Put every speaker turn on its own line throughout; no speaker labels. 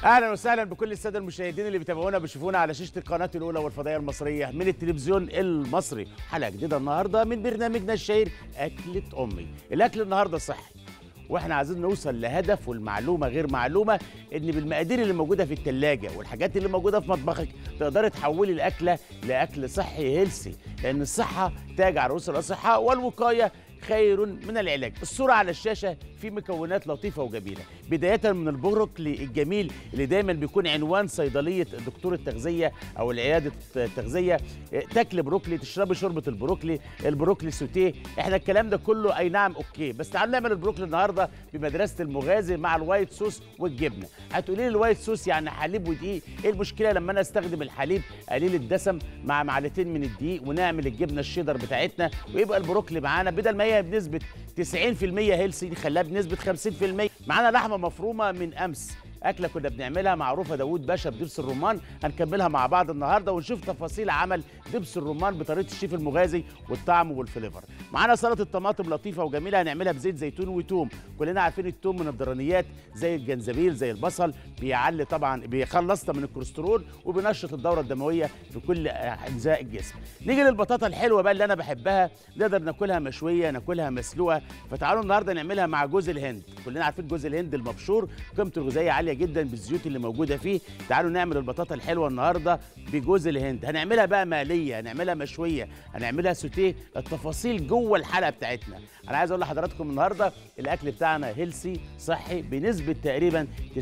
اهلا وسهلا بكل الساده المشاهدين اللي بيتابعونا بيشوفونا على شاشه القناه الاولى والفضائيه المصريه من التلفزيون المصري حلقه جديده النهارده من برنامجنا الشهير اكله امي الاكل النهارده صحي واحنا عايزين نوصل لهدف والمعلومه غير معلومه ان بالمقادير اللي موجوده في الثلاجه والحاجات اللي موجوده في مطبخك تقدري تحولي الاكله لاكل صحي هيلسي لان الصحه تاج على رؤوس الاصحاء والوقايه خير من العلاج الصورة على الشاشة في مكونات لطيفة وجميلة بداية من البروكلي الجميل اللي دايما بيكون عنوان صيدلية دكتور التغذية أو العيادة التغذية تاكل بروكلي تشربي شوربة البروكلي البروكلي سوتيه احنا الكلام ده كله أي نعم أوكي بس تعالوا نعمل البروكلي النهاردة بمدرسة المغازي مع الوايت صوص والجبنة هتقولي لي الوايت صوص يعني حليب ودقيق ايه المشكلة لما أنا استخدم الحليب قليل الدسم مع معلقتين من الدقيق ونعمل الجبنة الشيدر بتاعتنا ويبقى البروكلي معانا بدل ما هي بنسبه 90% هيلسي نخليها بنسبه 50% معانا لحمه مفرومه من امس اكله كنا بنعملها معروفه داوود باشا بدبس الرمان هنكملها مع بعض النهارده ونشوف تفاصيل عمل دبس الرمان بطريقه الشيف المغازي والطعم والفليفر معانا سلطه طماطم لطيفه وجميله هنعملها بزيت زيتون وتوم كلنا عارفين التوم من الضرنيات زي الجنزبيل زي البصل بيعلي طبعا بيخلصنا من الكوليسترول وبينشط الدوره الدمويه في كل اجزاء الجسم نيجي للبطاطا الحلوه بقى اللي انا بحبها نقدر ناكلها مشويه ناكلها مسلوقه فتعالوا النهارده نعملها مع جوز الهند كلنا عارفين جوز الهند المبشور قيمته الغذائيه عاليه جدا بالزيوت اللي موجوده فيه تعالوا نعمل البطاطا الحلوه النهارده بجوز الهند هنعملها بقى مقليه هنعملها مشويه هنعملها سوتيه التفاصيل جوه الحلقه بتاعتنا انا عايز اقول لحضراتكم النهارده الاكل بتاعنا هيلسي صحي بنسبه تقريبا 90%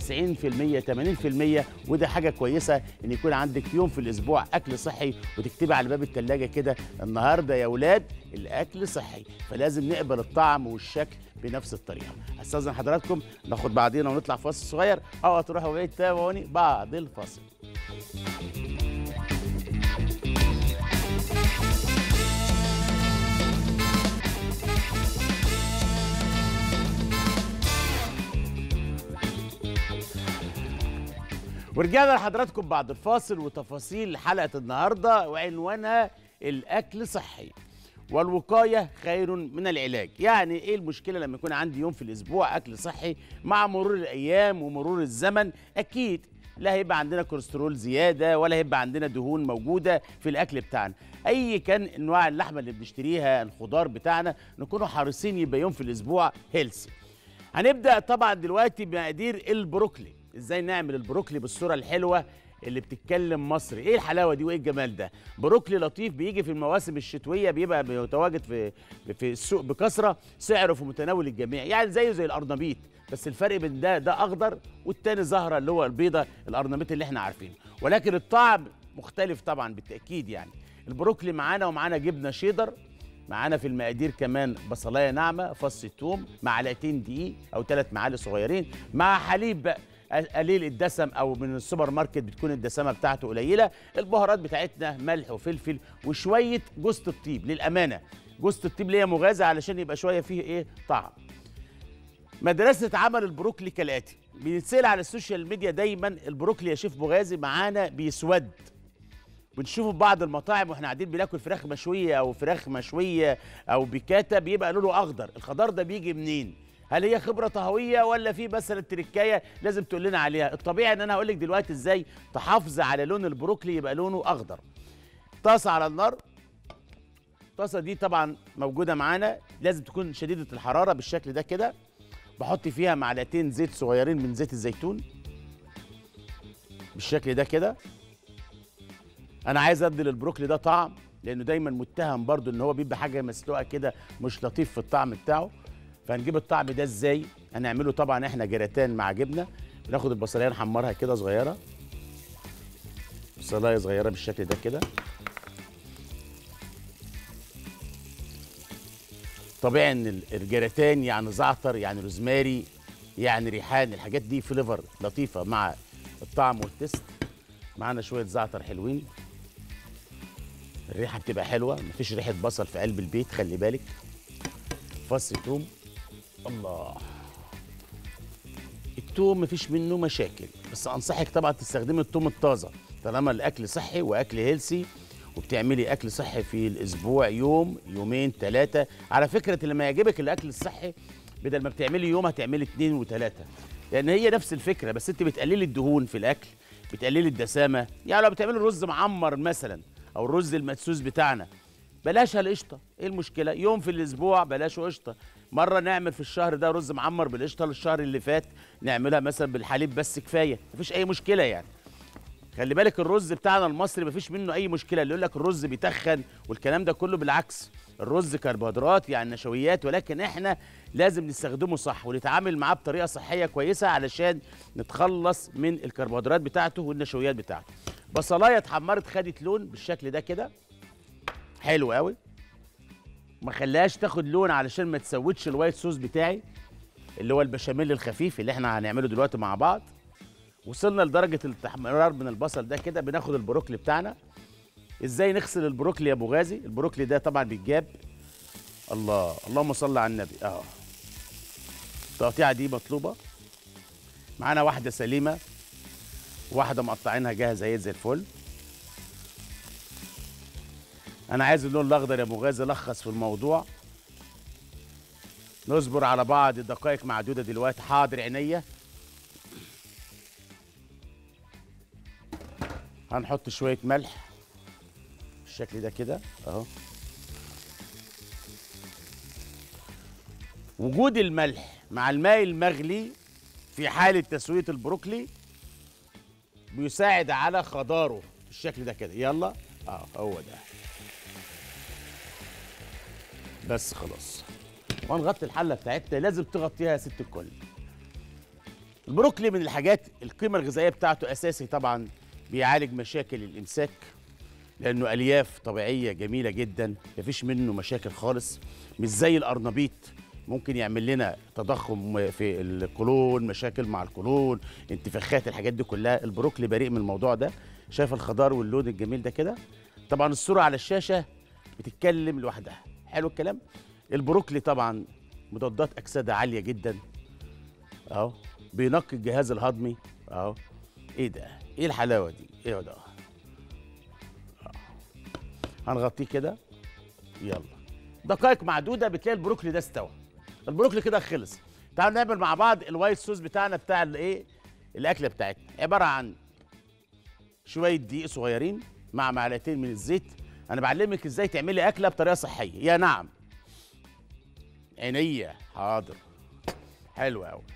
80% وده حاجه كويسه ان يكون عندك يوم في الاسبوع اكل صحي وتكتبي على باب الثلاجه كده النهارده يا اولاد الاكل صحي فلازم نقبل الطعم والشكل بنفس الطريقه استاذن حضراتكم ناخد بعضينا ونطلع فاصل صغير او تروحوا بعيد تابعوني بعد الفاصل ورجعنا لحضراتكم بعد الفاصل وتفاصيل حلقه النهارده وعنوانها الاكل صحي والوقايه خير من العلاج يعني ايه المشكله لما يكون عندي يوم في الاسبوع اكل صحي مع مرور الايام ومرور الزمن اكيد لا هيبقى عندنا كوليسترول زياده ولا هيبقى عندنا دهون موجوده في الاكل بتاعنا اي كان انواع اللحمه اللي بنشتريها الخضار بتاعنا نكونوا حريصين يبقى يوم في الاسبوع هيلسي هنبدا طبعا دلوقتي بمقادير البروكلي ازاي نعمل البروكلي بالصوره الحلوه اللي بتتكلم مصري ايه الحلاوه دي وايه الجمال ده بروكلي لطيف بيجي في المواسم الشتويه بيبقى متواجد في في السوق بكثره سعره في متناول الجميع يعني زيه زي الارنبيط بس الفرق بين ده ده اخضر والتاني زهره اللي هو البيضه الارنبيط اللي احنا عارفينه ولكن الطعم مختلف طبعا بالتاكيد يعني البروكلي معانا ومعانا جبنه شيدر معانا في المقادير كمان بصلايه ناعمه فص ثوم معلقتين دقيق او ثلاث معالق صغيرين مع حليب بقى قليل الدسم او من السوبر ماركت بتكون الدسمه بتاعته قليله البهارات بتاعتنا ملح وفلفل وشويه جوز الطيب للامانه جوز الطيب ليه مغازه علشان يبقى شويه فيه ايه طعم مدرسه عمل البروكلي كالاتي بيتسال على السوشيال ميديا دايما البروكلي يا شيف مغازي معانا بيسود بنشوفه في بعض المطاعم واحنا قاعدين بناكل فراخ مشويه او فراخ مشويه او بيكاتا بيبقى لونه اخضر الخضار ده بيجي منين هل هي خبره طهويه ولا في مثلا تركايه لازم تقول لنا عليها الطبيعي ان انا هقول لك دلوقتي ازاي تحافظي على لون البروكلي يبقى لونه اخضر طاسه على النار الطاسه دي طبعا موجوده معانا لازم تكون شديده الحراره بالشكل ده كده بحط فيها معلقتين زيت صغيرين من زيت الزيتون بالشكل ده كده انا عايز ادي للبروكلي ده طعم لانه دايما متهم برضو ان هو بيبقى حاجه مسلوقه كده مش لطيف في الطعم بتاعه فهنجيب الطعم ده ازاي هنعمله طبعا احنا جراتان مع جبنه بناخد البصلايه نحمرها كده صغيره بصلايه صغيره بالشكل ده كده طبيعي ان الجراتان يعني زعتر يعني روزماري يعني ريحان الحاجات دي فليفر لطيفه مع الطعم والتست معانا شويه زعتر حلوين الريحه بتبقى حلوه مفيش ريحه بصل في قلب البيت خلي بالك فص توم الله التوم مفيش منه مشاكل بس انصحك طبعا تستخدمي التوم الطازه طالما الاكل صحي واكل هيلسي وبتعملي اكل صحي في الاسبوع يوم يومين ثلاثه على فكره لما يعجبك الاكل الصحي بدل ما بتعملي يوم هتعملي اتنين وتلاته لان هي نفس الفكره بس انت بتقللي الدهون في الاكل بتقللي الدسامه يعني لو بتعملي رز معمر مثلا او الرز المدسوس بتاعنا بلاش القشطه ايه المشكله يوم في الاسبوع بلاش قشطه مره نعمل في الشهر ده رز معمر بالقشطه الشهر اللي فات نعملها مثلا بالحليب بس كفايه مفيش اي مشكله يعني خلي بالك الرز بتاعنا المصري مفيش منه اي مشكله اللي يقول لك الرز بيتخن والكلام ده كله بالعكس الرز كربوهيدرات يعني نشويات ولكن احنا لازم نستخدمه صح ونتعامل معاه بطريقه صحيه كويسه علشان نتخلص من الكربوهيدرات بتاعته والنشويات بتاعته بصلايه اتحمرت خدت لون بالشكل ده كده حلو قوي ما خليهاش تاخد لون علشان ما تسودش الوايت صوص بتاعي اللي هو البشاميل الخفيف اللي احنا هنعمله دلوقتي مع بعض وصلنا لدرجه الاحمرار من البصل ده كده بناخد البروكلي بتاعنا ازاي نغسل البروكلي يا ابو غازي البروكلي ده طبعا بيتجاب الله اللهم صل على النبي اه التقطيعه دي مطلوبه معانا واحده سليمه واحده مقطعينها جاهزه اهي زي الفل انا عايز اللون الاخضر يا ابو غازي لخص في الموضوع نصبر على بعض دقائق معدوده دلوقتي حاضر عينيا هنحط شويه ملح بالشكل ده كده اهو وجود الملح مع الماء المغلي في حالة تسوية البروكلي بيساعد على خضاره بالشكل ده كده يلا اه هو ده بس خلاص وهنغطي الحلة بتاعتنا لازم تغطيها يا ست الكل البروكلي من الحاجات القيمة الغذائية بتاعته أساسي طبعا بيعالج مشاكل الإمساك لانه الياف طبيعيه جميله جدا مفيش منه مشاكل خالص مش زي الارنبيط ممكن يعمل لنا تضخم في القولون مشاكل مع القولون انتفاخات الحاجات دي كلها البروكلي بريء من الموضوع ده شايف الخضار واللون الجميل ده كده طبعا الصوره على الشاشه بتتكلم لوحدها حلو الكلام البروكلي طبعا مضادات اكسده عاليه جدا اهو بينقي الجهاز الهضمي اهو ايه ده ايه الحلاوه دي ايه ده هنغطيه كده يلا دقائق معدوده بتلاقي البروكلي ده استوى البروكلي كده خلص تعالوا نعمل مع بعض الوايت صوص بتاعنا بتاع الايه الاكله بتاعتنا عباره عن شويه دقيق صغيرين مع معلقتين من الزيت انا بعلمك ازاي تعملي اكله بطريقه صحيه يا نعم عينيا حاضر حلو قوي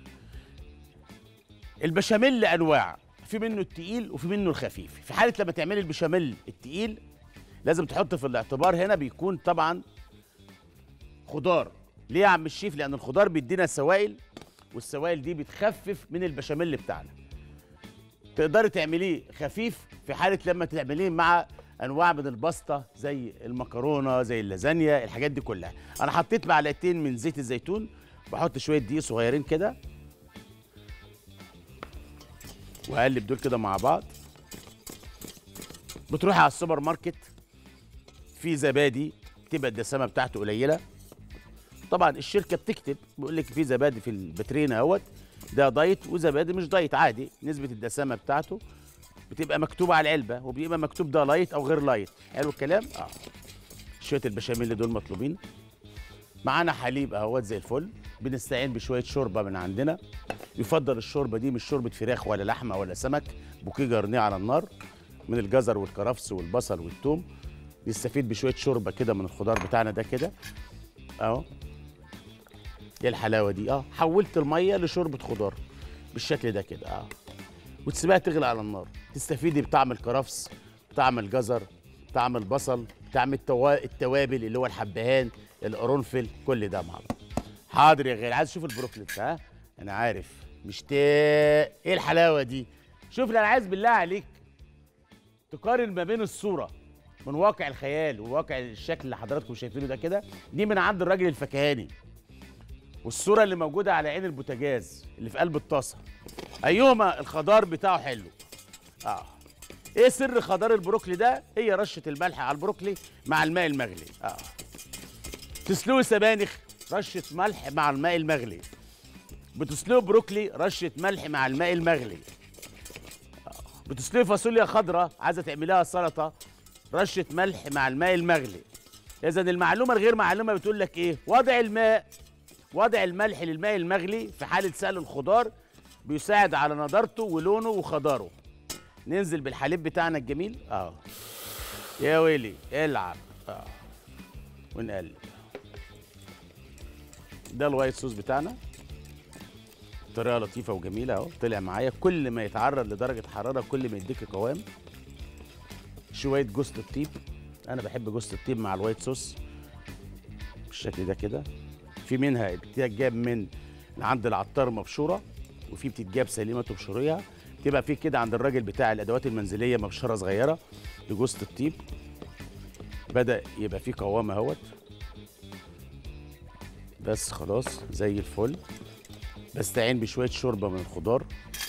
البشاميل انواع في منه التقيل وفي منه الخفيف في حاله لما تعملي البشاميل التقيل لازم تحط في الاعتبار هنا بيكون طبعا خضار ليه يا عم الشيف لان الخضار بيدينا سوائل والسوائل دي بتخفف من البشاميل بتاعنا تقدري تعمليه خفيف في حاله لما تعمليه مع انواع من الباستا زي المكرونه زي اللازانيا الحاجات دي كلها انا حطيت معلقتين من زيت الزيتون بحط شويه دقيق صغيرين كده واقلب دول كده مع بعض بتروحي على السوبر ماركت في زبادي تبقى الدسامه بتاعته قليله طبعا الشركه بتكتب بيقول لك في زبادي في البترين اهوت ده دايت وزبادي مش دايت عادي نسبه الدسامه بتاعته بتبقى مكتوبه على العلبه وبيبقى مكتوب ده لايت او غير لايت حلو الكلام اه شويه البشاميل دول مطلوبين معانا حليب اهوت زي الفل بنستعين بشويه شوربه من عندنا يفضل الشوربه دي مش شوربه فراخ ولا لحمه ولا سمك بوكيه جرنيه على النار من الجزر والكرفس والبصل والثوم نستفيد بشويه شوربه كده من الخضار بتاعنا ده كده اهو ايه الحلاوه دي اه حولت الميه لشوربه خضار بالشكل ده كده اه وتسيبها تغلي على النار تستفيدي بطعم الكرفس طعم الجزر طعم البصل طعم التوا... التوابل اللي هو الحبهان القرنفل كل ده مع بعض حاضر يا غالي عايز اشوف البروكلي ها انا عارف مشتاق ايه الحلاوه دي شوف انا عايز بالله عليك تقارن ما بين الصوره من واقع الخيال وواقع الشكل اللي حضراتكم شايفينه ده كده دي من عند الراجل الفكهاني والصوره اللي موجوده على عين البوتاجاز اللي في قلب الطاسه ايهما الخضار بتاعه حلو اه ايه سر خضار البروكلي ده هي رشه الملح على البروكلي مع الماء المغلي اه تسلقي سبانخ رشه ملح مع الماء المغلي بتسلقي بروكلي رشه ملح مع الماء المغلي آه. بتسلقي فاصوليا خضراء عايزه تعمليها سلطه رشه ملح مع الماء المغلي اذا المعلومه الغير معلومه بتقول لك ايه وضع الماء وضع الملح للماء المغلي في حاله سلق الخضار بيساعد على نضارته ولونه وخضاره ننزل بالحليب بتاعنا الجميل اه يا ويلي العب اه ونقلب ده الوايت صوص بتاعنا طريقه لطيفه وجميله اهو طلع معايا كل ما يتعرض لدرجه حراره كل ما يديك قوام شويه جوز الطيب انا بحب جوز الطيب مع الوايت صوص بالشكل ده كده في منها بتتجاب من عند العطار مبشوره وفي بتتجاب سليمه تبشريها تبقى في كده عند الراجل بتاع الادوات المنزليه مبشره صغيره لجوز الطيب بدا يبقى فيه قوام اهوت بس خلاص زي الفل بستعين بشويه شوربه من الخضار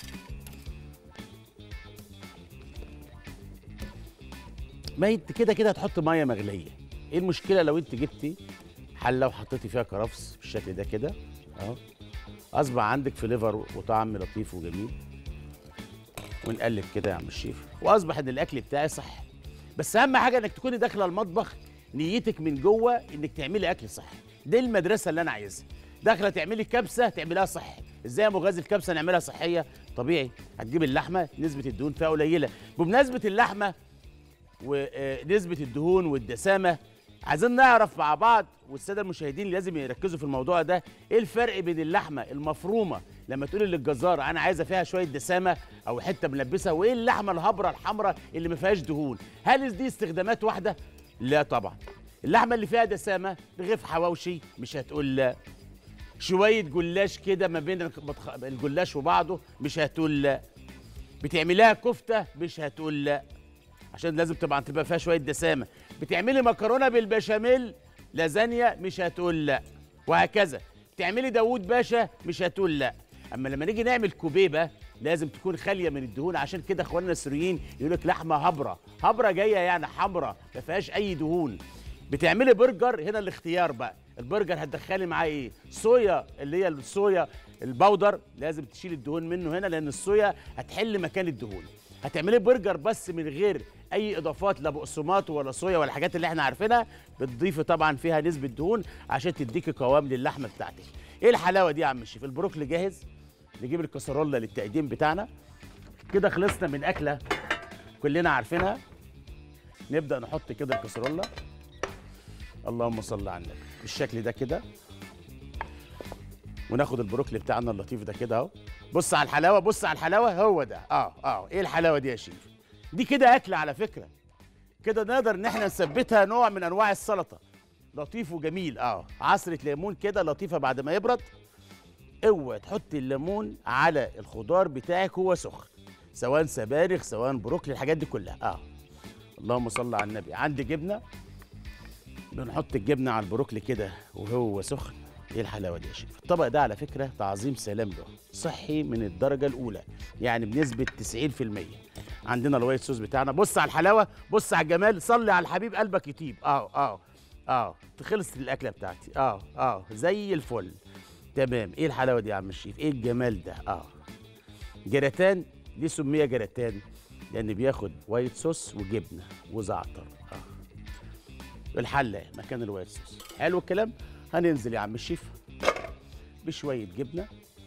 ما انت كده كده هتحط ميه مغليه ايه المشكله لو انت جبتي حله وحطيتي فيها كرفس بالشكل ده كده اهو اصبح عندك فليفر وطعم لطيف وجميل ونقلب كده يا عم الشيف واصبح ان الاكل بتاعي صحي بس اهم حاجه انك تكوني داخله المطبخ نيتك من جوه انك تعملي اكل صحي دي المدرسه اللي انا عايزها داخله تعملي كبسه تعمليها صحي ازاي يا مغازي الكبسه نعملها صحيه طبيعي هتجيب اللحمه نسبه الدهون فيها قليله بمناسبه اللحمه ونسبه الدهون والدسامه عايزين نعرف مع بعض والساده المشاهدين لازم يركزوا في الموضوع ده ايه الفرق بين اللحمه المفرومه لما تقولي للجزار انا عايزه فيها شويه دسامه او حته ملبسه وايه اللحمه الهبره الحمراء اللي ما فيهاش دهون هل دي استخدامات واحده لا طبعا اللحمه اللي فيها دسامه رغيف حواوشي مش هتقول لا شويه جلاش كده ما بين المتخ- الجلاش وبعضه مش هتقول لا بتعمليها كفته مش هتقول لا عشان لازم طبعا تبقى فيها شويه دسامه بتعملي مكرونه بالبشاميل لازانيا مش هتقول لا وهكذا بتعملي داوود باشا مش هتقول لا اما لما نيجي نعمل كوبيبه لازم تكون خاليه من الدهون عشان كده اخواننا السوريين يقول لك لحمه هبره هبره جايه يعني حمراء ما فيهاش اي دهون بتعملي برجر هنا الاختيار بقى البرجر هتدخلي معاه ايه صويا اللي هي الصويا البودر لازم تشيل الدهون منه هنا لان الصويا هتحل مكان الدهون هتعملي برجر بس من غير اي اضافات لا بقسماط ولا صويا ولا الحاجات اللي احنا عارفينها بتضيفي طبعا فيها نسبه دهون عشان تديكي قوام للحمه بتاعتك ايه الحلاوه دي يا عم الشيف البروكلي جاهز نجيب الكسرولة للتقديم بتاعنا كده خلصنا من اكله كلنا عارفينها نبدا نحط كده الكسرولة اللهم صل على النبي بالشكل ده كده وناخد البروكلي بتاعنا اللطيف ده كده اهو بص على الحلاوه بص على الحلاوه هو ده اه اه ايه الحلاوه دي يا شيف دي كده اكله على فكره كده نقدر ان احنا نثبتها نوع من انواع السلطه لطيف وجميل اه عصره ليمون كده لطيفه بعد ما يبرد اوعى تحط الليمون على الخضار بتاعك هو سخن سواء سبانخ سواء بروكلي الحاجات دي كلها اه اللهم صل على النبي عندي جبنه بنحط الجبنه على البروكلي كده وهو سخن ايه الحلاوه دي يا شيف الطبق ده على فكره تعظيم سلام له صحي من الدرجه الاولى يعني بنسبه 90% عندنا الوايت صوص بتاعنا بص على الحلاوه بص على الجمال صلي على الحبيب قلبك يطيب اه اه اه خلصت الاكله بتاعتي اه اه زي الفل تمام ايه الحلاوه دي يا عم الشيف ايه الجمال ده اه جراتان ليه سميه جراتان لان بياخد وايت صوص وجبنه وزعتر اه الحله مكان الوايت صوص حلو الكلام هننزل يا عم الشيف بشويه جبنه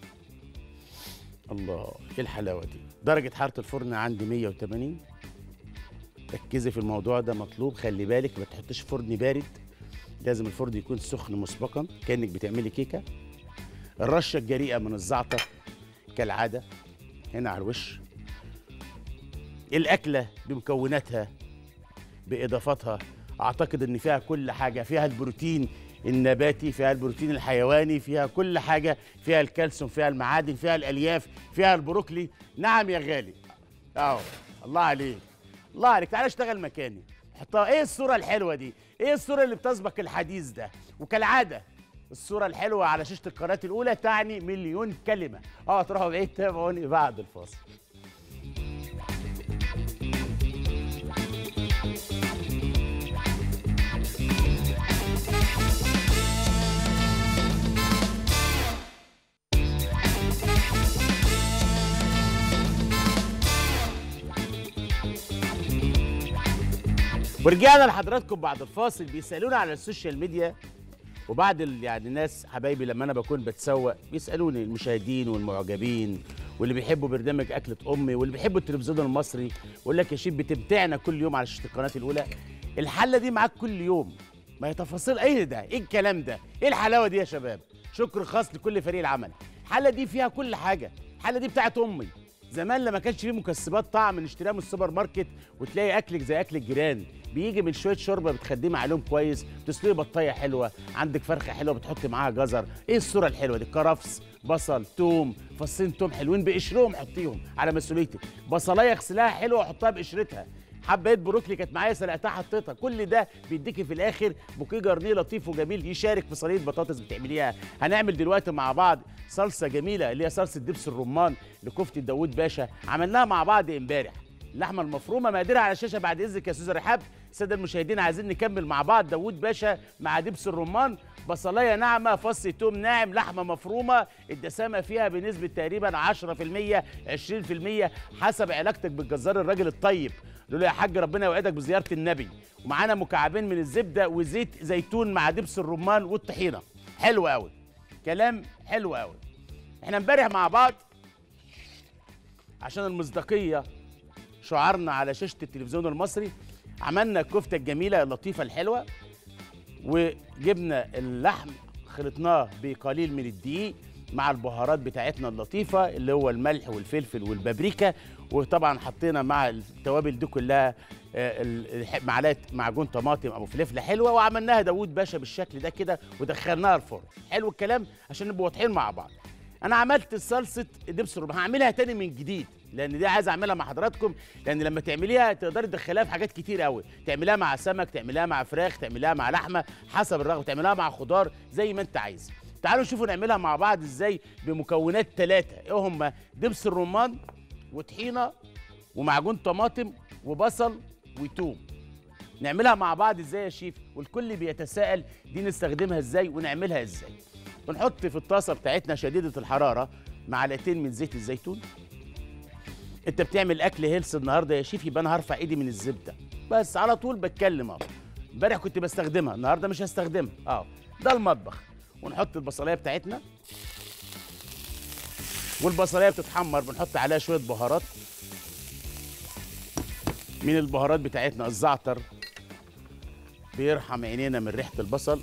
الله ايه الحلاوه دي درجه حراره الفرن عندي 180 ركزي في الموضوع ده مطلوب خلي بالك ما تحطيش فرن بارد لازم الفرن يكون سخن مسبقا كانك بتعملي كيكه الرشه الجريئه من الزعتر كالعاده هنا على الوش الاكله بمكوناتها باضافاتها اعتقد ان فيها كل حاجه فيها البروتين النباتي فيها البروتين الحيواني فيها كل حاجه فيها الكالسيوم فيها المعادن فيها الالياف فيها البروكلي نعم يا غالي اهو الله عليك الله عليك تعالى اشتغل مكاني حطها ايه الصوره الحلوه دي ايه الصوره اللي بتسبق الحديث ده وكالعاده الصوره الحلوه على شاشه القناه الاولى تعني مليون كلمه اه تروحوا بعيد تابعوني بعد الفاصل ورجعنا لحضراتكم بعد الفاصل بيسالونا على السوشيال ميديا وبعد ال- يعني الناس حبايبي لما انا بكون بتسوق بيسالوني المشاهدين والمعجبين واللي بيحبوا برنامج اكله امي واللي بيحبوا التلفزيون المصري يقول لك يا شيف بتمتعنا كل يوم على شاشه القناه الاولى الحله دي معاك كل يوم ما هي تفاصيل ايه ده ايه الكلام ده ايه الحلاوه دي يا شباب شكر خاص لكل فريق العمل الحله دي فيها كل حاجه الحله دي بتاعت امي زمان لما كانش فيه مكسبات طعم نشتريها من السوبر ماركت وتلاقي اكلك زي اكل الجيران بيجي من شويه شوربه بتخدمي عليهم كويس تسلقي بطايه حلوه عندك فرخه حلوه بتحطي معاها جزر ايه الصوره الحلوه دي كرفس بصل توم فصين توم حلوين بقشرهم حطيهم على مسؤوليتك بصلايه اغسلها حلوه وحطها بقشرتها حبايه بروكلي كانت معايا سلقتها حطيتها كل ده بيديكي في الاخر بوكيه جرنيه لطيف وجميل يشارك في صينيه بطاطس بتعمليها هنعمل دلوقتي مع بعض صلصه جميله اللي هي صلصه دبس الرمان لكفته داوود باشا عملناها مع بعض امبارح اللحمه المفرومه مقاديرها على الشاشه بعد اذنك يا استاذ رحاب الساده المشاهدين عايزين نكمل مع بعض داوود باشا مع دبس الرمان بصلايه ناعمه فص توم ناعم لحمه مفرومه الدسامه فيها بنسبه تقريبا 10% 20% حسب علاقتك بالجزار الراجل الطيب له يا حاج ربنا يوعدك بزياره النبي ومعانا مكعبين من الزبده وزيت زيتون مع دبس الرمان والطحينه حلو قوي كلام حلو قوي احنا امبارح مع بعض عشان المصداقيه شعارنا على شاشه التلفزيون المصري عملنا الكفته الجميله اللطيفه الحلوه وجبنا اللحم خلطناه بقليل من الدقيق مع البهارات بتاعتنا اللطيفه اللي هو الملح والفلفل والبابريكا وطبعا حطينا مع التوابل دي كلها معلقه معجون طماطم او فلفله حلوه وعملناها داوود باشا بالشكل ده كده ودخلناها الفرن حلو الكلام عشان نبقى واضحين مع بعض انا عملت صلصه دبس الرمان هعملها تاني من جديد لان دي عايز اعملها مع حضراتكم لان لما تعمليها تقدري تدخليها في حاجات كتير قوي تعمليها مع سمك تعمليها مع فراخ تعمليها مع لحمه حسب الرغبه تعمليها مع خضار زي ما انت عايز تعالوا نشوفوا نعملها مع بعض ازاي بمكونات ثلاثه ايه هم دبس الرمان وطحينه ومعجون طماطم وبصل وتوم نعملها مع بعض ازاي يا شيف والكل بيتساءل دي نستخدمها ازاي ونعملها ازاي بنحط في الطاسه بتاعتنا شديده الحراره معلقتين من زيت الزيتون انت بتعمل اكل هيلث النهارده يا شيف يبقى انا هرفع ايدي من الزبده بس على طول بتكلم اهو امبارح كنت بستخدمها النهارده مش هستخدمها اه ده المطبخ ونحط البصلايه بتاعتنا والبصلايه بتتحمر بنحط عليها شويه بهارات من البهارات بتاعتنا الزعتر بيرحم عينينا من ريحه البصل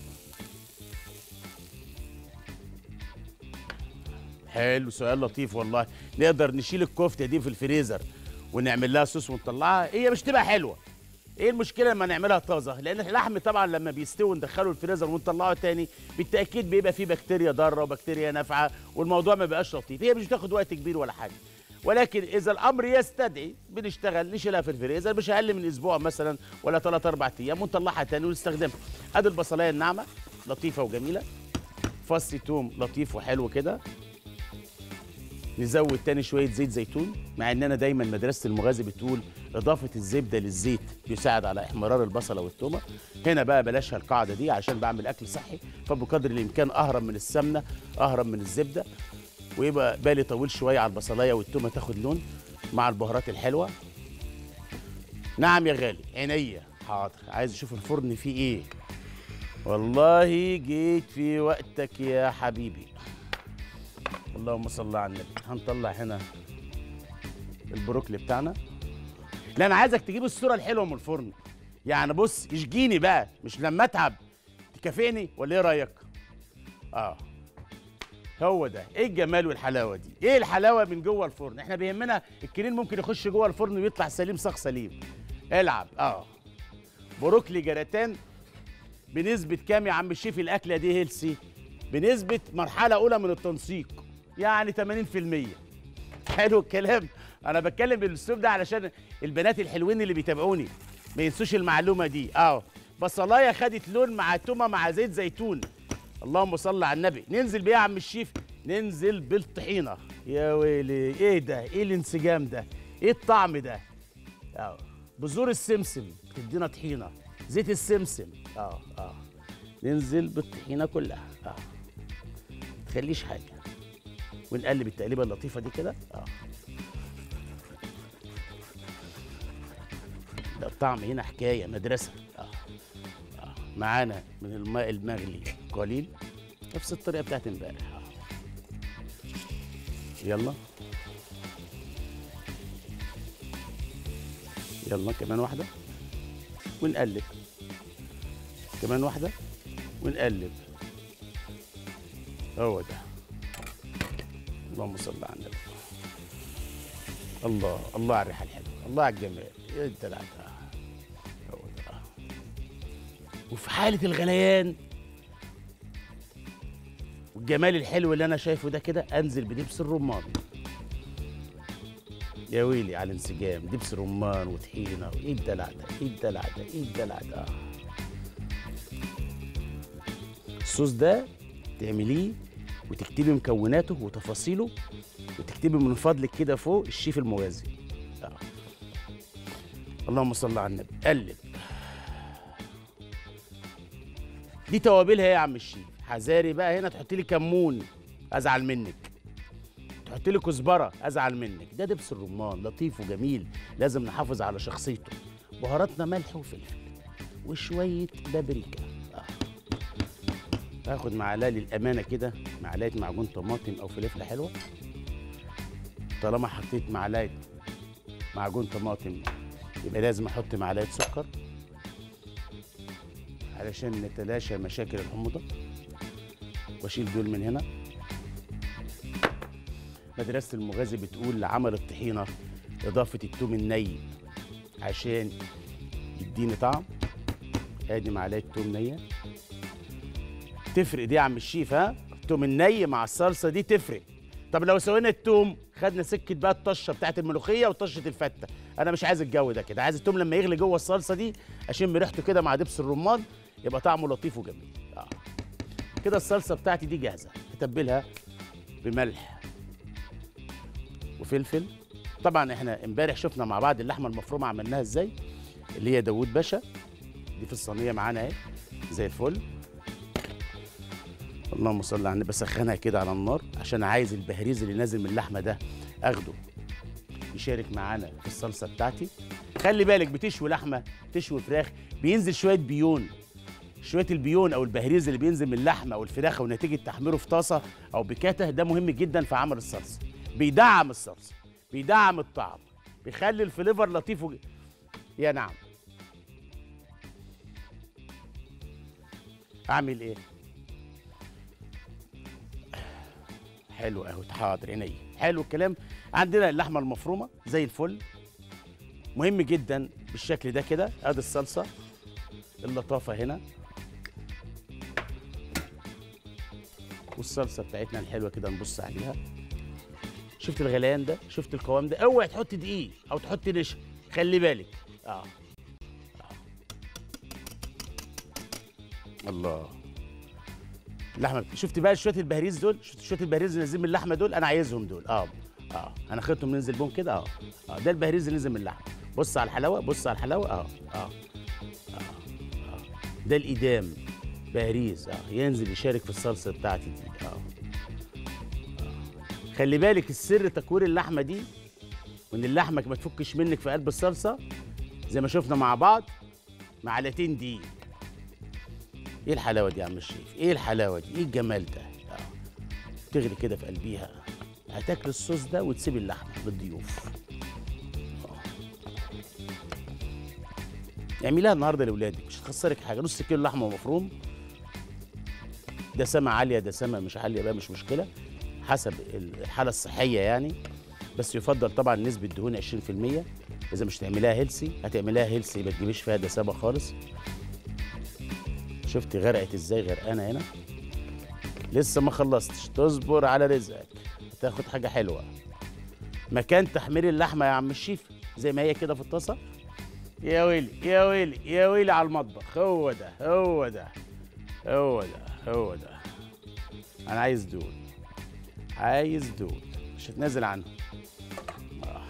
حلو سؤال لطيف والله نقدر نشيل الكفته دي في الفريزر ونعمل لها صوص ونطلعها هي مش تبقى حلوه ايه المشكله لما نعملها طازه لان اللحم طبعا لما بيستوي ندخله الفريزر ونطلعه تاني بالتاكيد بيبقى فيه بكتيريا ضاره وبكتيريا نافعه والموضوع ما بقاش لطيف هي مش بتاخد وقت كبير ولا حاجه ولكن اذا الامر يستدعي بنشتغل نشيلها في الفريزر مش اقل من اسبوع مثلا ولا ثلاث اربع ايام ونطلعها تاني ونستخدمها ادي البصلايه الناعمه لطيفه وجميله فص توم لطيف وحلو كده نزود تاني شويه زيت زيتون مع ان انا دايما مدرسه المغازي بتقول اضافه الزبده للزيت بيساعد على احمرار البصله والتومه هنا بقى بلاشها القاعده دي عشان بعمل اكل صحي فبقدر الامكان اهرب من السمنه اهرب من الزبده ويبقى بالي طويل شويه على البصلايه والتومه تاخد لون مع البهارات الحلوه نعم يا غالي عينيا حاضر عايز اشوف الفرن فيه ايه والله جيت في وقتك يا حبيبي اللهم صل على النبي هنطلع هنا البروكلي بتاعنا لا انا عايزك تجيب الصوره الحلوه من الفرن يعني بص يشجيني بقى مش لما اتعب تكافئني ولا ايه رايك اه هو ده ايه الجمال والحلاوه دي ايه الحلاوه من جوه الفرن احنا بيهمنا الكريم ممكن يخش جوه الفرن ويطلع سليم صخ سليم العب اه بروكلي جراتان بنسبه كام يا عم الشيف الاكله دي هيلسي بنسبه مرحله اولى من التنسيق يعني 80% حلو الكلام انا بتكلم بالاسلوب ده علشان البنات الحلوين اللي بيتابعوني ما ينسوش المعلومه دي اه بصلايه خدت لون مع تومه مع زيت زيتون اللهم صل على النبي ننزل بيه يا عم الشيف ننزل بالطحينه يا ويلي ايه ده ايه الانسجام ده ايه الطعم ده اه بذور السمسم تدينا طحينه زيت السمسم اه اه ننزل بالطحينه كلها اه تخليش حاجه ونقلب التقليبه اللطيفه دي كده اه ده الطعم هنا حكايه مدرسه اه اه معانا من الماء المغلي قليل نفس الطريقه بتاعت امبارح آه. يلا يلا كمان واحده ونقلب كمان واحده ونقلب هو ده اللهم صل على النبي الله الله على الريحه الحلوه الله على الجمال ايه الدلع ده هو ده وفي حاله الغليان والجمال الحلو اللي انا شايفه ده كده انزل بدبس الرمان يا ويلي على الانسجام دبس رمان وطحينه وايه الدلع ده ايه الدلع ده ايه الدلع ده الصوص ده تعمليه وتكتبي مكوناته وتفاصيله وتكتبي من فضلك كده فوق الشيف الموازي آه. اللهم صل على النبي قلب دي توابلها ايه يا عم الشيف حذاري بقى هنا تحط لي كمون ازعل منك تحط لي كزبره ازعل منك ده دبس الرمان لطيف وجميل لازم نحافظ على شخصيته بهاراتنا ملح وفلفل وشويه بابريكا آه. هاخد معلقه للامانه كده معلقه معجون طماطم او فلفله حلوه طالما حطيت معلقه معجون طماطم يبقى لازم احط معلقه سكر علشان نتلاشى مشاكل الحموضه واشيل دول من هنا مدرسه المغازي بتقول لعمل الطحينه اضافه التوم الني عشان يديني طعم ادي معلقه توم نيه تفرق دي يا عم الشيف ها التوم الني مع الصلصه دي تفرق طب لو سوينا التوم خدنا سكه بقى الطشه بتاعت الملوخيه وطشه الفته انا مش عايز الجو ده كده عايز التوم لما يغلي جوه الصلصه دي اشم ريحته كده مع دبس الرمان يبقى طعمه لطيف وجميل آه. كده الصلصه بتاعتي دي جاهزه هتبلها بملح وفلفل طبعا احنا امبارح شفنا مع بعض اللحمه المفرومه عملناها ازاي اللي هي داوود باشا دي في الصينيه معانا اهي زي الفل اللهم صل على النبي بسخنها كده على النار عشان عايز البهريز اللي نازل من اللحمه ده اخده يشارك معانا في الصلصه بتاعتي خلي بالك بتشوي لحمه تشوي فراخ بينزل شويه بيون شويه البيون او البهريز اللي بينزل من اللحمه او الفراخ ونتيجه تحميره في طاسه او بكاته ده مهم جدا في عمل الصلصه بيدعم الصلصه بيدعم الطعم بيخلي الفليفر لطيف وج... يا نعم اعمل ايه حلو اهو حاضر عينيا حلو الكلام عندنا اللحمه المفرومه زي الفل مهم جدا بالشكل ده كده ادي الصلصه اللطافه هنا والصلصه بتاعتنا الحلوه كده نبص عليها شفت الغليان ده شفت القوام ده اوعي تحط دقيق او تحط نشا خلي بالك اه, آه. الله اللحمه شفت بقى شويه البهريز دول شفت شويه البهريز اللي نازلين من اللحمه دول انا عايزهم دول اه اه انا خدتهم ننزل بهم كده اه اه ده البهريز اللي نزل من اللحمه بص على الحلاوه بص على الحلاوه اه اه اه, آه. ده الإدام بهريز اه ينزل يشارك في الصلصه بتاعتي دي اه آه. خلي بالك السر تكوير اللحمه دي وان اللحمه ما تفكش منك في قلب الصلصه زي ما شفنا مع بعض معلقتين دقيق ايه الحلاوه دي يا عم الشيف ايه الحلاوه دي ايه الجمال ده آه. تغلي كده في قلبيها هتاكل الصوص ده وتسيب اللحمه للضيوف آه. اعمليها النهارده لاولادك مش هتخسرك حاجه نص كيلو لحمه مفروم دسامه عاليه دسامه مش عاليه بقى مش مشكله حسب الحاله الصحيه يعني بس يفضل طبعا نسبه دهون 20% اذا مش تعمليها هيلسي هتعمليها هيلسي ما تجيبيش فيها دسامه خالص شفت غرقت ازاي غرقانه هنا لسه ما خلصتش تصبر على رزقك هتاخد حاجه حلوه مكان تحمير اللحمه يا عم الشيف زي ما هي كده في الطاسه يا ويلي يا ويلي يا ويلي على المطبخ هو ده هو ده هو ده هو ده انا عايز دول عايز دول مش هتنازل عنهم آه.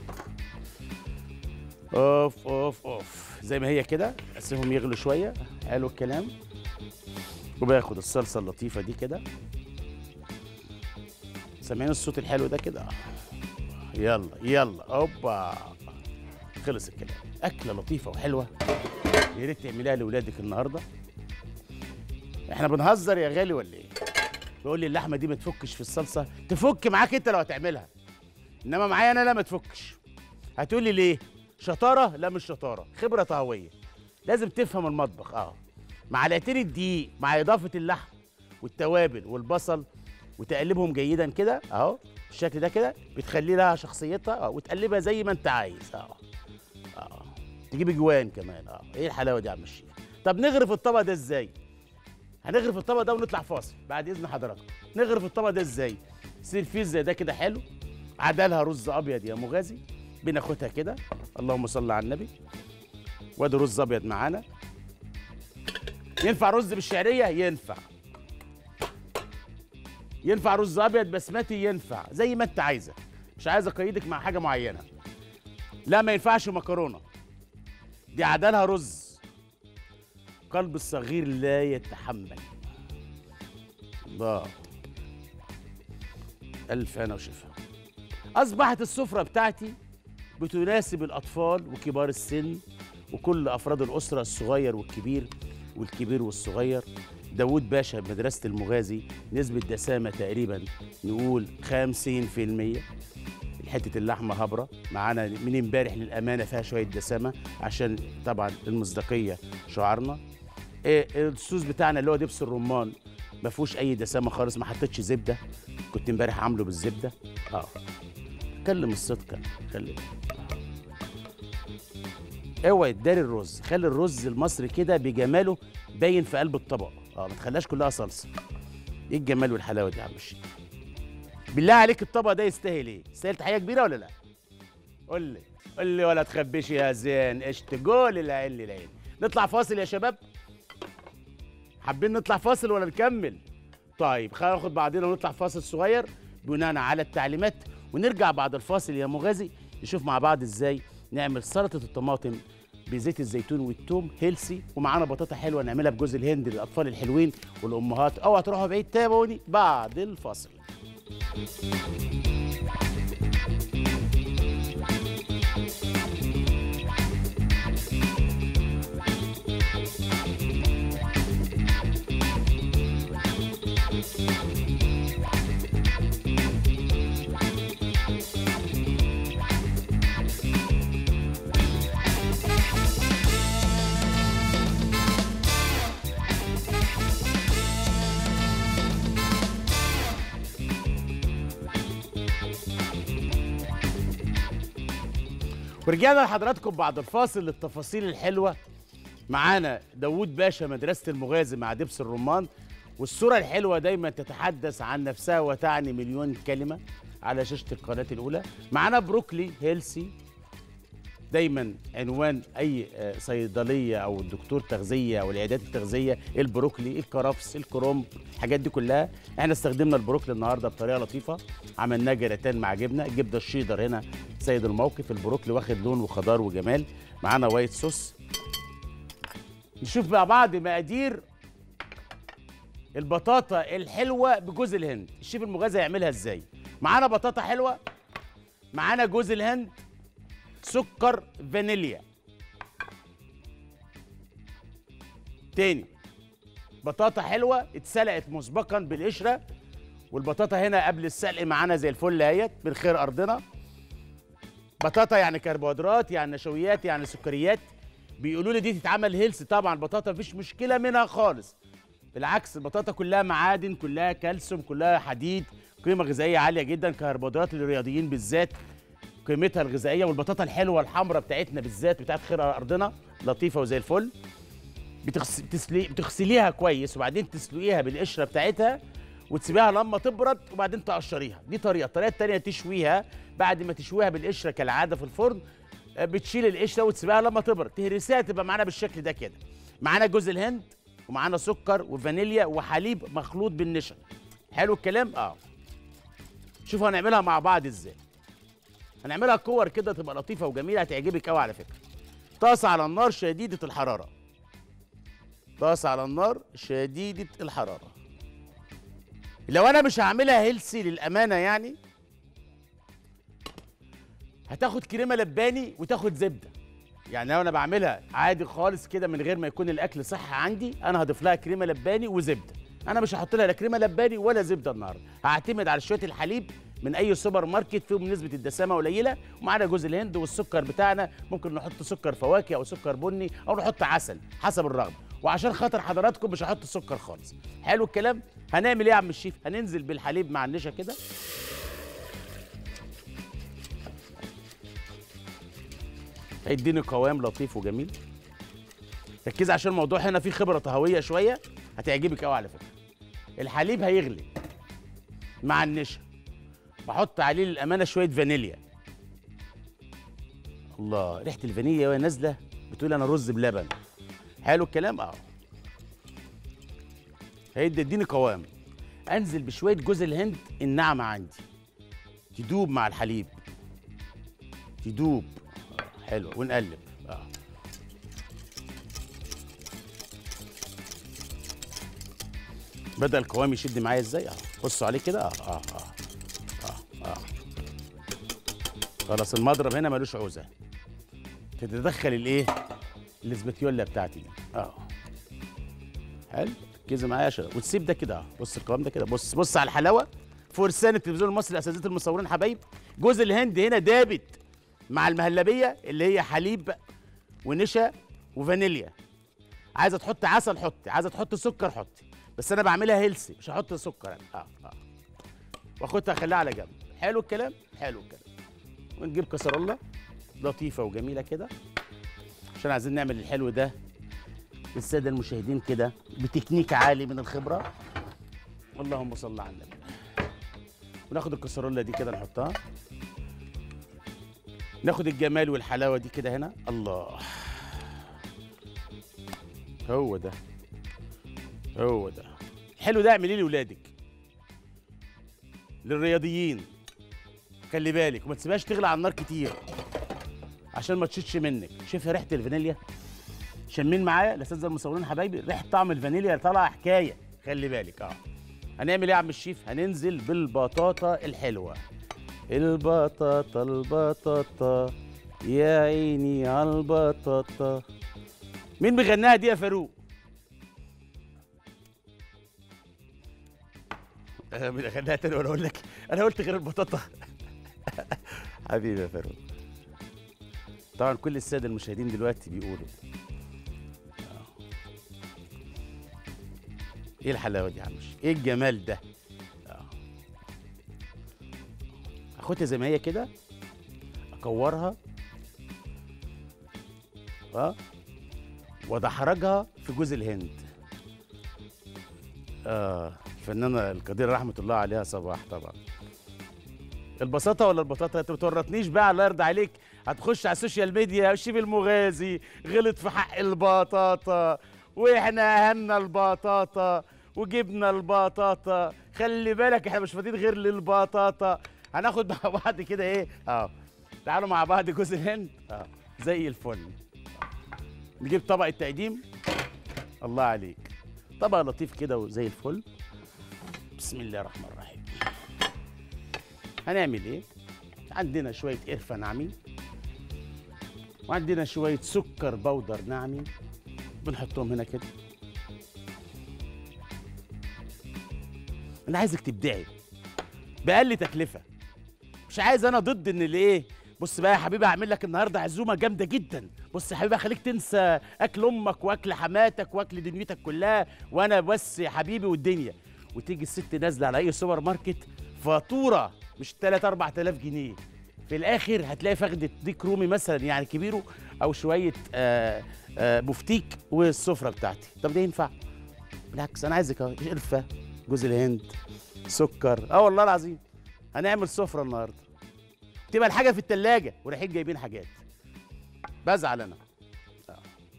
اوف اوف اوف زي ما هي كده اسيبهم يغلوا شويه حلو الكلام وباخد الصلصه اللطيفه دي كده سامعين الصوت الحلو ده كده يلا يلا اوبا خلص الكلام اكله لطيفه وحلوه يا ريت تعمليها لاولادك النهارده احنا بنهزر يا غالي ولا ايه بيقول لي اللحمه دي ما تفكش في الصلصه تفك معاك انت لو هتعملها انما معايا انا لا ما تفكش هتقول لي ليه شطاره لا مش شطاره خبره طهويه لازم تفهم المطبخ اه معلقتين الدقيق مع اضافه اللحم والتوابل والبصل وتقلبهم جيدا كده اهو بالشكل ده كده بتخلي لها شخصيتها اه وتقلبها زي ما انت عايز اه اه تجيب جوان كمان اه ايه الحلاوه دي يا عم الشيف طب نغرف الطبق ده ازاي هنغرف الطبق ده ونطلع فاصل بعد اذن حضراتكم نغرف الطبق ده ازاي سير فيه زي ده كده حلو عدلها رز ابيض يا مغازي بناخدها كده اللهم صل على النبي وادي رز ابيض معانا ينفع رز بالشعريه ينفع ينفع رز ابيض بسمتي ينفع زي ما انت عايزه مش عايز اقيدك مع حاجه معينه لا ما ينفعش مكرونه دي عدلها رز قلب الصغير لا يتحمل الله الف انا وشفا اصبحت السفره بتاعتي بتناسب الاطفال وكبار السن وكل افراد الاسره الصغير والكبير والكبير والصغير داوود باشا مدرسة المغازي نسبة دسامة تقريبا نقول 50% حتة اللحمة هبرة معانا من امبارح للأمانة فيها شوية دسامة عشان طبعا المصداقية شعارنا إيه الصوص بتاعنا اللي هو دبس الرمان ما فيهوش أي دسامة خالص ما حطيتش زبدة كنت امبارح عامله بالزبدة اه كلم الصدق خلي اوعي تداري الرز خلي الرز المصري كده بجماله باين في قلب الطبق اه ما تخليهاش كلها صلصه ايه الجمال والحلاوه دي يا عم الشيخ بالله عليك الطبق ده يستاهل ايه يستاهل تحيه كبيره ولا لا قول لي قول لي ولا تخبيش يا زين قشط جول العين العين نطلع فاصل يا شباب حابين نطلع فاصل ولا نكمل طيب خلينا ناخد بعضنا ونطلع فاصل صغير بناء على التعليمات ونرجع بعد الفاصل يا مغازي نشوف مع بعض ازاي نعمل سلطه الطماطم بزيت الزيتون والثوم هيلسي ومعانا بطاطا حلوه نعملها بجوز الهند للاطفال الحلوين والامهات اوعى تروحوا بعيد تابعوني بعد الفاصل ورجعنا لحضراتكم بعد الفاصل للتفاصيل الحلوه معانا داوود باشا مدرسه المغازي مع دبس الرمان والصوره الحلوه دايما تتحدث عن نفسها وتعني مليون كلمه على شاشه القناه الاولى معانا بروكلي هيلسي دايما عنوان اي آه، صيدليه او دكتور تغذيه او العيادات التغذيه البروكلي الكرفس الكرنب الحاجات دي كلها احنا استخدمنا البروكلي النهارده بطريقه لطيفه عملناه جراتان مع جبنه الجبنه الشيدر هنا سيد الموقف البروكلي واخد لون وخضار وجمال معانا وايت صوص نشوف مع بعض مقادير البطاطا الحلوه بجوز الهند الشيف المغازي هيعملها ازاي معانا بطاطا حلوه معانا جوز الهند سكر فانيليا تاني بطاطا حلوه اتسلقت مسبقا بالقشره والبطاطا هنا قبل السلق معانا زي الفل اهيت من خير ارضنا بطاطا يعني كربوهيدرات يعني نشويات يعني سكريات بيقولوا لي دي تتعمل هيلث طبعا البطاطا مفيش مشكله منها خالص بالعكس البطاطا كلها معادن كلها كالسيوم كلها حديد قيمه غذائيه عاليه جدا كربوهيدرات للرياضيين بالذات قيمتها الغذائيه والبطاطا الحلوه الحمراء بتاعتنا بالذات بتاعت خير ارضنا لطيفه وزي الفل بتغس... بتسلي... بتغسليها كويس وبعدين تسلقيها بالقشره بتاعتها وتسيبيها لما تبرد وبعدين تقشريها دي طريقه الطريقه الثانيه تشويها بعد ما تشويها بالقشره كالعاده في الفرن آه، بتشيل القشره وتسيبيها لما تبرد تهرسيها تبقى معانا بالشكل ده كده معانا جوز الهند ومعانا سكر وفانيليا وحليب مخلوط بالنشا حلو الكلام اه شوفوا هنعملها مع بعض ازاي هنعملها كور كده تبقى لطيفه وجميله هتعجبك قوي على فكره طاسه على النار شديده الحراره طاسه على النار شديده الحراره لو انا مش هعملها هيلسي للامانه يعني هتاخد كريمه لباني وتاخد زبده يعني لو انا بعملها عادي خالص كده من غير ما يكون الاكل صحي عندي انا هضيف لها كريمه لباني وزبده انا مش هحط لها لا كريمه لباني ولا زبده النهارده هعتمد على شويه الحليب من اي سوبر ماركت فيهم نسبه الدسامه قليله ومعانا جوز الهند والسكر بتاعنا ممكن نحط سكر فواكه او سكر بني او نحط عسل حسب الرغبه وعشان خاطر حضراتكم مش هحط سكر خالص حلو الكلام هنعمل ايه يا عم الشيف هننزل بالحليب مع النشا كده هيديني قوام لطيف وجميل ركز عشان الموضوع هنا فيه خبره طهويه شويه هتعجبك قوي على فكره الحليب هيغلي مع النشا بحط عليه للامانه شويه فانيليا الله ريحه الفانيليا وهي نازله بتقول انا رز بلبن حلو الكلام اه هيدي اديني قوام انزل بشويه جوز الهند الناعمه عندي تدوب مع الحليب تدوب آه، حلو ونقلب اه بدا القوام يشد معايا ازاي اه بصوا عليه كده اه اه اه اه اه خلاص المضرب هنا ملوش عوزه تتدخل الايه الاسباتيولا بتاعتي دي اه حلو ركزي معايا يا شباب وتسيب ده كده اه بص القوام ده كده بص بص على الحلاوه فرسان التلفزيون المصري اساتذه المصورين حبايب جوز الهند هنا دابت مع المهلبيه اللي هي حليب ونشا وفانيليا عايزه تحط عسل حطي عايزه تحط سكر حطي بس انا بعملها هيلسي مش هحط سكر انا اه اه واخدها اخليها على جنب حلو الكلام حلو الكلام ونجيب كسرولة لطيفة وجميلة كده عشان عايزين نعمل الحلو ده للسادة المشاهدين كده بتكنيك عالي من الخبرة اللهم صل على النبي وناخد الكسرولة دي كده نحطها ناخد الجمال والحلاوة دي كده هنا الله هو ده هو ده الحلو ده اعمليه لولادك للرياضيين خلي بالك وما تسيبهاش تغلى على النار كتير عشان ما تشيتش منك شايف ريحه الفانيليا شمين معايا الاساتذه المصورين حبايبي ريحه طعم الفانيليا طالعه حكايه خلي بالك اه هنعمل ايه يا عم الشيف هننزل بالبطاطا الحلوه البطاطا البطاطا يا عيني على البطاطا مين بيغناها دي يا فاروق انا بغناها تاني وانا اقول لك انا قلت غير البطاطا حبيبي يا فاروق طبعا كل الساده المشاهدين دلوقتي بيقولوا آه. ايه الحلاوه دي يا عم الشيخ؟ ايه الجمال ده آه. اخدها زي ما هي كده اكورها اه وادحرجها في جوز الهند اه الفنانه القديره رحمه الله عليها صباح طبعا البساطه ولا البطاطا انت ما تورطنيش بقى الله يرضى عليك هتخش على السوشيال ميديا الشيف المغازي غلط في حق البطاطا واحنا اهلنا البطاطا وجبنا البطاطا خلي بالك احنا مش فاضيين غير للبطاطا هناخد مع بعض كده ايه اه تعالوا مع بعض جوز الهند اه زي الفل نجيب طبق التقديم الله عليك طبق لطيف كده وزي الفل بسم الله الرحمن الرحيم هنعمل ايه عندنا شويه قرفه ناعمين وعندنا شويه سكر بودر ناعمين بنحطهم هنا كده انا عايزك تبدعي باقل تكلفه مش عايز انا ضد ان الايه بص بقى يا حبيبي هعمل لك النهارده عزومه جامده جدا بص يا حبيبي هخليك تنسى اكل امك واكل حماتك واكل دنيتك كلها وانا بس يا حبيبي والدنيا وتيجي الست نازله على اي سوبر ماركت فاتوره مش 3 4000 جنيه في الاخر هتلاقي فخده ديك رومي مثلا يعني كبيره او شويه آه آه بفتيك والسفره بتاعتي طب ده ينفع بالعكس انا عايزك اهو قرفه جوز الهند سكر اه والله العظيم هنعمل سفره النهارده تبقى الحاجه في التلاجة ورايحين جايبين حاجات بزعل انا آه.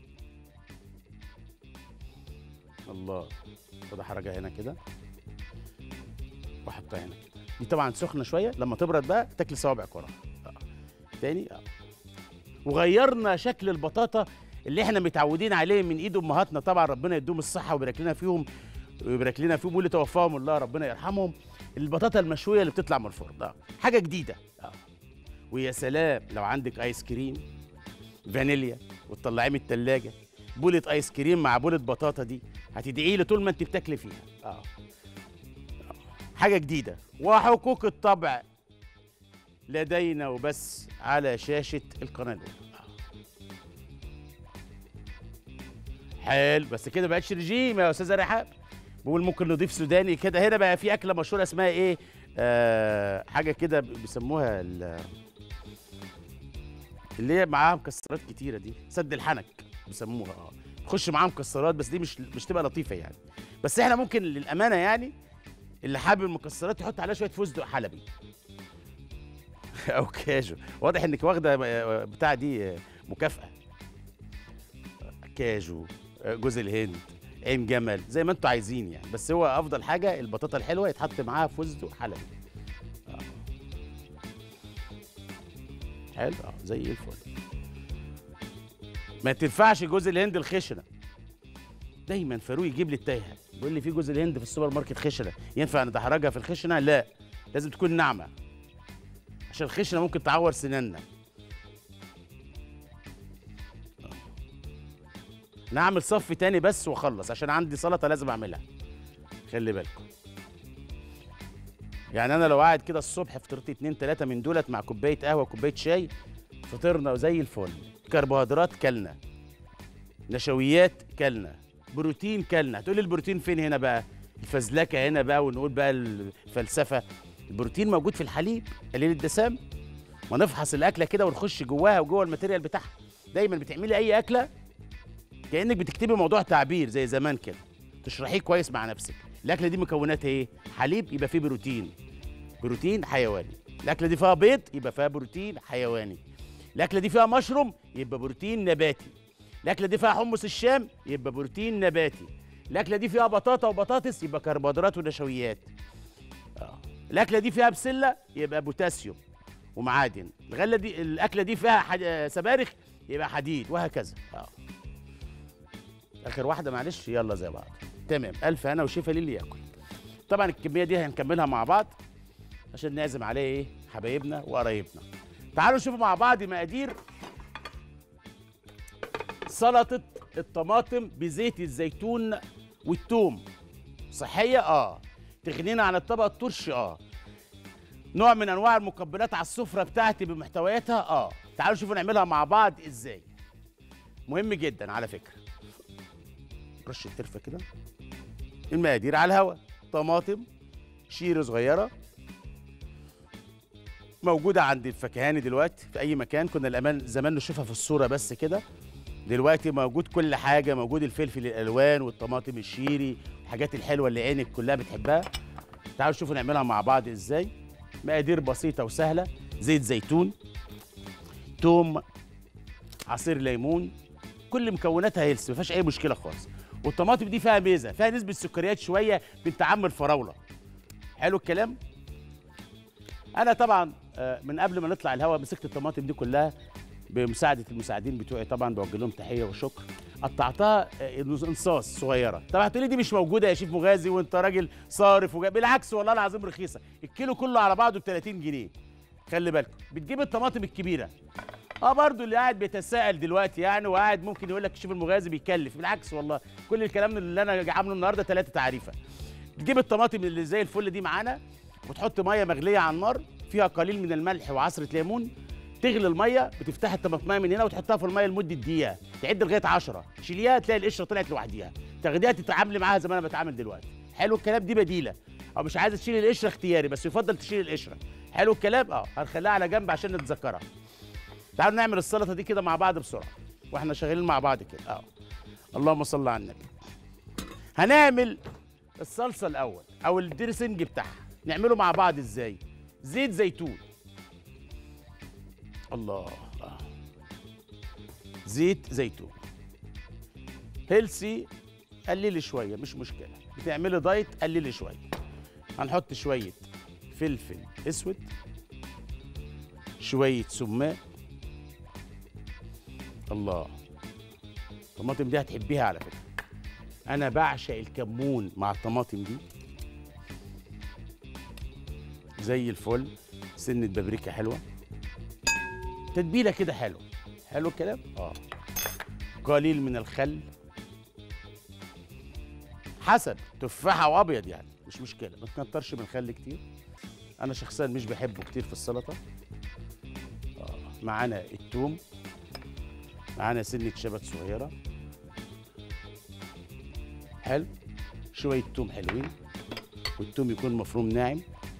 الله خد حرجه هنا كده واحطها هنا كده دي طبعا سخنه شويه لما تبرد بقى تاكل صوابعك وراها آه. تاني اه وغيرنا شكل البطاطا اللي احنا متعودين عليه من ايد امهاتنا طبعا ربنا يديهم الصحه ويبارك لنا فيهم ويبارك لنا فيهم واللي توفاهم الله ربنا يرحمهم البطاطا المشويه اللي بتطلع من الفرن اه حاجه جديده اه ويا سلام لو عندك ايس كريم فانيليا وتطلعيه من التلاجة بولة ايس كريم مع بولة بطاطا دي هتدعي لي طول ما انت بتاكلي فيها اه حاجه جديده وحقوق الطبع لدينا وبس على شاشة القناة الأولى حلو بس كده بقتش رجيم يا أستاذة رحاب بقول ممكن نضيف سوداني كده هنا بقى في أكلة مشهورة اسمها إيه آه حاجة كده بيسموها ال- اللي هي معاها مكسرات كتيرة دي سد الحنك بيسموها اه تخش معاها مكسرات بس دي مش مش تبقى لطيفة يعني بس احنا ممكن للأمانة يعني اللي حابب المكسرات يحط عليها شوية فستق حلبي او كاجو واضح انك واخده آه، بتاع دي آه، مكافاه كاجو آه، جوز الهند عين جمل زي ما انتوا عايزين يعني بس هو افضل حاجه البطاطا الحلوه يتحط معاها فستق حلبي آه. حلو اه زي الفل ما تنفعش جوز الهند الخشنه دايما فاروق يجيب لي التايهه بيقول لي في جوز الهند في السوبر ماركت خشنه ينفع ندحرجها في الخشنه لا لازم تكون ناعمه عشان الخشنه ممكن تعور سناننا نعمل صف تاني بس واخلص عشان عندي سلطه لازم اعملها خلي بالكم يعني انا لو قاعد كده الصبح فطرت اتنين تلاته من دولت مع كوبايه قهوه كوبايه شاي فطرنا زي الفل كربوهيدرات كلنا نشويات كلنا بروتين كلنا هتقولي البروتين فين هنا بقى الفزلكه هنا بقى ونقول بقى الفلسفه البروتين موجود في الحليب قليل الدسام ونفحص الاكله كده ونخش جواها وجوه الماتيريال بتاعها دايما بتعملي اي اكله كانك بتكتبي موضوع تعبير زي زمان كده تشرحيه كويس مع نفسك الاكله دي مكوناتها ايه حليب يبقى فيه بروتين بروتين حيواني الاكله دي فيها بيض يبقى فيها بروتين حيواني الاكله دي فيها مشروم يبقى بروتين نباتي الاكله دي فيها حمص الشام يبقى بروتين نباتي الاكله دي فيها بطاطا وبطاطس يبقى كربوهيدرات ونشويات آه. الاكله دي فيها بسله يبقى بوتاسيوم ومعادن الغله دي الاكله دي فيها حد... آه، سبانخ يبقى حديد وهكذا اه اخر واحده معلش يلا زي بعض تمام الف هنا وشفا للي ياكل طبعا الكميه دي هنكملها مع بعض عشان نعزم عليه ايه حبايبنا وقرايبنا تعالوا نشوفوا مع بعض مقادير سلطه الطماطم بزيت الزيتون والثوم صحيه اه تغنينا عن الطبق الطرش اه نوع من انواع المقبلات على السفره بتاعتي بمحتوياتها اه تعالوا شوفوا نعملها مع بعض ازاي مهم جدا على فكره رشه ترفه كده المقادير على الهواء طماطم شير صغيره موجوده عند الفكهاني دلوقتي في اي مكان كنا الامان زمان نشوفها في الصوره بس كده دلوقتي موجود كل حاجه موجود الفلفل الالوان والطماطم الشيري الحاجات الحلوه اللي عينك كلها بتحبها تعالوا شوفوا نعملها مع بعض ازاي مقادير بسيطه وسهله زيت زيتون توم عصير ليمون كل مكوناتها هيلث ما فيهاش اي مشكله خالص والطماطم دي فيها ميزه فيها نسبه سكريات شويه بنت عم الفراوله حلو الكلام انا طبعا آه، من قبل ما نطلع الهوا مسكت الطماطم دي كلها بمساعده المساعدين بتوعي طبعا بوجه لهم تحيه وشكر قطعتها آه، انصاص صغيره طبعا هتقولي دي مش موجوده يا شيف مغازي وانت راجل صارف وجا... بالعكس والله العظيم رخيصه الكيلو كله على بعضه ب 30 جنيه خلي بالكم بتجيب الطماطم الكبيره اه برضو اللي قاعد بيتساءل دلوقتي يعني وقاعد ممكن يقول لك الشيف المغازي بيكلف بالعكس والله كل الكلام اللي انا عامله النهارده ثلاثه تعريفه تجيب الطماطم اللي زي الفل دي معانا وتحط ميه مغليه على النار فيها قليل من الملح وعصره ليمون تغلي الميه بتفتح الطماطميه من هنا وتحطها في الميه لمده دقيقه تعد لغايه 10 تشيليها تلاقي القشره طلعت لوحديها تاخديها تتعاملي معاها زي ما انا بتعامل دلوقتي حلو الكلام دي بديله او مش عايزه تشيل القشره اختياري بس يفضل تشيل القشره حلو الكلام اه هنخليها على جنب عشان نتذكرها تعالوا نعمل السلطه دي كده مع بعض بسرعه واحنا شغالين مع بعض كده اه اللهم صل على النبي هنعمل الصلصه الاول او الدريسنج بتاعها نعمله مع بعض ازاي زيت زيتون الله آه. زيت زيتون هيلسي قللي شويه مش مشكله بتعملي دايت قللي شويه هنحط شويه فلفل اسود شويه سماق الله الطماطم دي هتحبيها على فكره انا بعشق الكمون مع الطماطم دي زي الفل سنه بابريكا حلوه تتبيله كده حلوه حلو الكلام اه قليل من الخل حسب تفاحه وابيض يعني مش مشكله ما تكترش من الخل كتير انا شخصيا مش بحبه كتير في السلطه معانا التوم معانا سنة شبت صغيرة حلو شوية توم حلوين والتوم يكون مفروم ناعم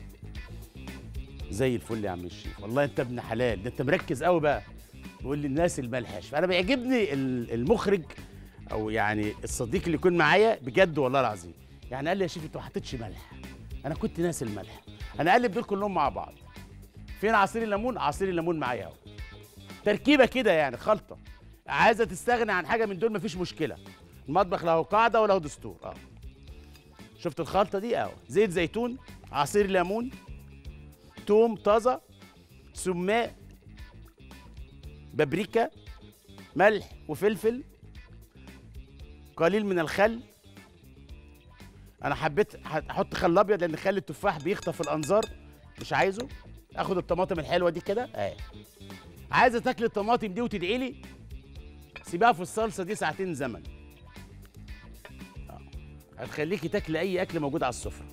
زي الفل يا عم الشيف والله انت ابن حلال ده انت مركز قوي بقى بيقول لي الناس الملحش فانا بيعجبني ال- المخرج او يعني الصديق اللي يكون معايا بجد والله العظيم يعني قال لي يا شيف انت ما حطيتش ملح انا كنت ناسي الملح انا قلب دول كلهم مع بعض فين عصير الليمون عصير الليمون معايا اهو تركيبه كده يعني خلطه عايزه تستغني عن حاجه من دول مفيش مشكله المطبخ له قاعده وله دستور اه شفت الخلطه دي اهو زيت زيتون عصير ليمون توم طازه سماق بابريكا ملح وفلفل قليل من الخل انا حبيت احط خل ابيض لان خل التفاح بيخطف الانظار مش عايزه اخد الطماطم الحلوه دي كده اهي عايزه تاكل الطماطم دي وتدعي لي سيبها في الصلصه دي ساعتين زمن آه. هتخليكي تاكلي اي اكل موجود على السفره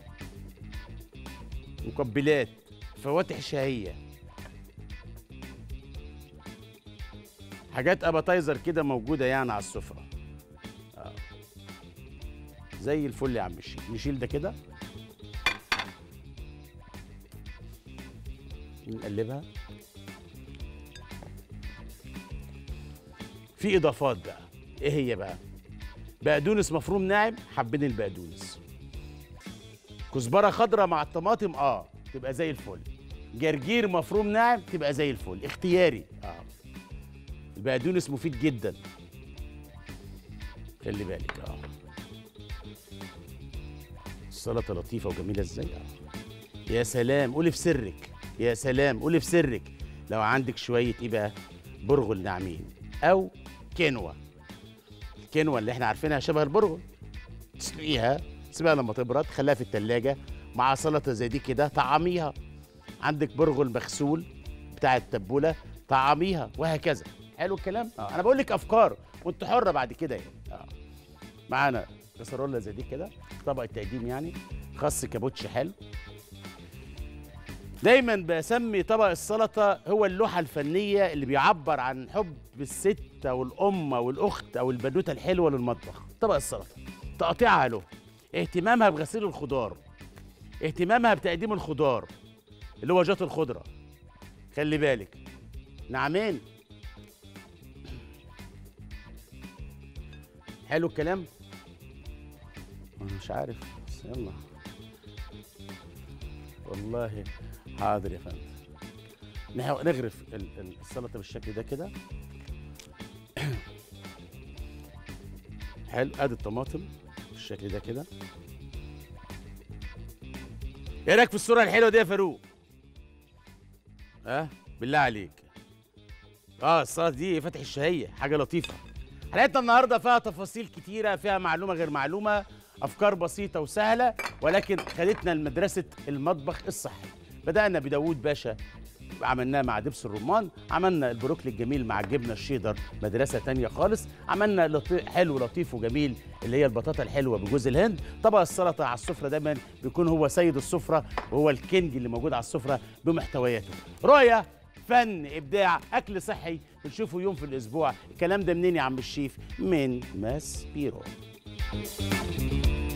مقبلات فواتح شهيه حاجات اباتايزر كده موجوده يعني على السفره آه. زي الفل يا عم الشيخ نشيل ده كده نقلبها في اضافات بقى ايه هي بقى بقدونس مفروم ناعم حبين البقدونس كزبره خضراء مع الطماطم اه تبقى زي الفل جرجير مفروم ناعم تبقى زي الفل اختياري اه البقدونس مفيد جدا خلي بالك اه السلطه لطيفه وجميله ازاي اه يا سلام قولي في سرك يا سلام قولي في سرك لو عندك شويه ايه بقى برغل ناعمين او كينوا الكينوا اللي احنا عارفينها شبه البرغل تسلقيها تسيبها لما تبرد خليها في التلاجة مع سلطة زي دي كده طعميها عندك برغل مغسول بتاع التبولة طعميها وهكذا حلو الكلام آه. انا بقول لك افكار وانت حرة بعد كده يعني آه. معانا كسرولة زي دي كده طبق التقديم يعني خس كابوتش حلو دايما بسمي طبق السلطه هو اللوحه الفنيه اللي بيعبر عن حب الست او الام او الاخت او البنوته الحلوه للمطبخ طبق السلطه تقطيعها له اهتمامها بغسيل الخضار اهتمامها بتقديم الخضار اللي هو جات الخضره خلي بالك نعمين حلو الكلام انا مش عارف بس يلا والله حاضر يا فندم نح- نغرف ال- ال- السلطه بالشكل ده كده حلو ادي الطماطم بالشكل ده كده ايه رايك في الصوره الحلوه دي يا فاروق ها أه؟ بالله عليك اه السلطه دي فتح الشهيه حاجه لطيفه حلقتنا النهارده فيها تفاصيل كتيره فيها معلومه غير معلومه افكار بسيطه وسهله ولكن خدتنا لمدرسه المطبخ الصحي بدانا بداوود باشا عملناه مع دبس الرمان عملنا البروكلي الجميل مع الجبنه الشيدر مدرسه تانية خالص عملنا لطي... حلو لطيف وجميل اللي هي البطاطا الحلوه بجوز الهند طبق السلطه على السفره دايما بيكون هو سيد السفره وهو الكينج اللي موجود على السفره بمحتوياته رؤيه فن ابداع اكل صحي بنشوفه يوم في الاسبوع الكلام ده منين يا عم الشيف من ماس بيرو